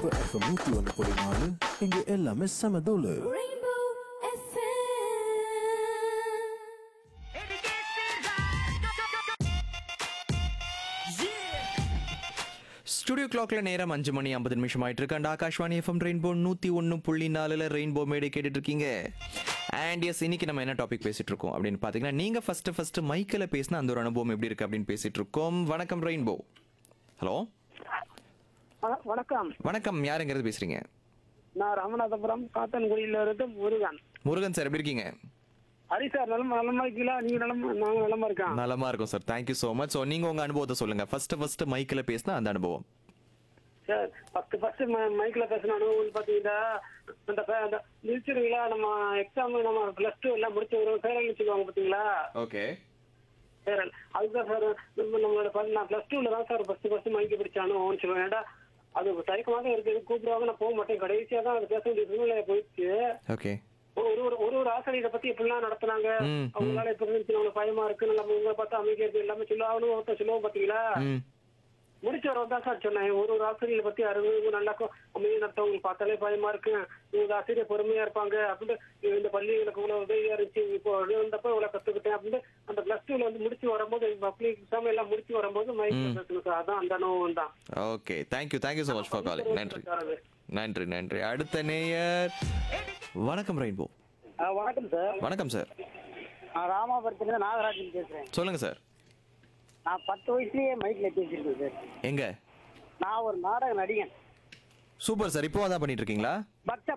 இப்போ எஃப்எம் நூற்றி ஒன்று புள்ளி நாலு இங்கே எல்லாமே செம தோலு Rainbow FM. ஸ்டுடியோ கிளாக்ல நேரம் அஞ்சு மணி ஐம்பது நிமிஷம் ஆயிட்டு இருக்கு அண்ட் ஆகாஷ்வாணி எஃப்எம் ரெயின்போ நூத்தி ஒன்று புள்ளி நாலுல ரெயின்போ மேடை கேட்டுட்டு இருக்கீங்க அண்ட் எஸ் இன்னைக்கு நம்ம என்ன டாபிக் பேசிட்டு இருக்கோம் அப்படின்னு பாத்தீங்கன்னா நீங்க ஃபர்ஸ்ட் ஃபர்ஸ்ட் மைக்கில் பேசின அந்த ஒரு அனுபவம் எப்படி இருக்கு அப்படின்னு பேசிட்டு இருக்கோம் வணக்கம் ரெயின்போ ஹலோ வண- வணக்கம் வணக்கம் யாருங்கிறது பேசுறீங்க நான் ராமநாதபுரம் காத்தன்குடியில இருந்து முருகன் முருகன் சார் எப்படி இருக்கீங்க ஹரி சார் நலமா நலமா இருக்கீங்களா நீங்க நலமா நாங்க நலமா இருக்கோம் நலமா இருக்கும் sir thank you so much so நீங்க உங்க அனுபவத்தை சொல்லுங்க ஃபர்ஸ்ட் ஃபர்ஸ்ட் மைக்கில் பேசின அந்த அனுபவம் சார் ஃபர்ஸ்ட் ஃபர்ஸ்ட் மைக்ல பேசின அனுபவம் பாத்தீங்கன்னா அந்த பே- அந்த நிறுத்திடுவீங்களா நம்ம எக்ஸாம் நம்ம பிளஸ் டூ எல்லாம் முடிச்சு ஒரு பேரல் சொல்லுவாங்க பாத்தீங்களா ஓகே பேரல் அதுதான் சார் நம்ம நம்மளோட ப- நான் பிளஸ் டூல தான் சார் ஃபர்ஸ்ட் ஃபர்ஸ்ட் மைக்கு பிடிச்ச அனுபவம்னு சொல்லுவேன் ஏன்டா அது தயக்கமாக இருக்குது கூப்பிடுவாங்க நான் போக மாட்டேன் கடைசியா தான் அது பேச வேண்டிய சூழ்நிலை போயிடுச்சு ஓகே ஒரு ஒரு ஒரு ஒரு ஆசிரியரை பத்தி எப்படிலாம் நடத்துனாங்க ம், அவங்களால இப்ப இருந்துச்சு நம்மளுக்கு பயமா இருக்கு நம்ம உங்களை பார்த்தா அமைதியா இருக்கு எல்லாமே சொல்லுவாங்க ஒருத்தர் சொல்லுவோம் பாத்தீங்களா ம் முடிச்ச வர தான் சார் சொன்னேன் ஒரு ஒரு ஆசிரியரை பத்தி அறிவு நல்லா கொ- அமைதி நடத்தவங்களுக்கு பார்த்தாலே பயமா இருக்கு இந்த ஆசிரியர் பொறுமையா இருப்பாங்க அப்படின்னு இந்த பள்ளி எனக்கு இவ்வளவு உதவியா இருந்துச்சு இப்போ வந்தப்ப இவ்வளவு கத்துக்கிட்டேன் அப்படின்னு அந்த பிளஸ் டூல வந்து முடிச்சு வரும்போது பப்ளிக் எக்ஸாம் எல்லாம் முடிச்சு வரும்போது மைக்ல பேசணும் சார் அதான் அந்த அனுபவம் தான் okay thank you thank you so much for calling நன்றி நன்றி நன்றி அடுத்த நேயர் வணக்கம் ரெயின்போ வணக்கம் சார் வணக்கம் சார் நான் ராமாபுரத்துல நாகராஜன் பேசுறேன் சொல்லுங்க சார் நான் பத்து வயசுலயே மைக்ல பேசியிருக்கேன் சார் எங்க நான் ஒரு நாடக நடிகன் சூப்பர் சார் இப்போ அதான் பண்ணிட்டு இருக்கீங்களா பக்த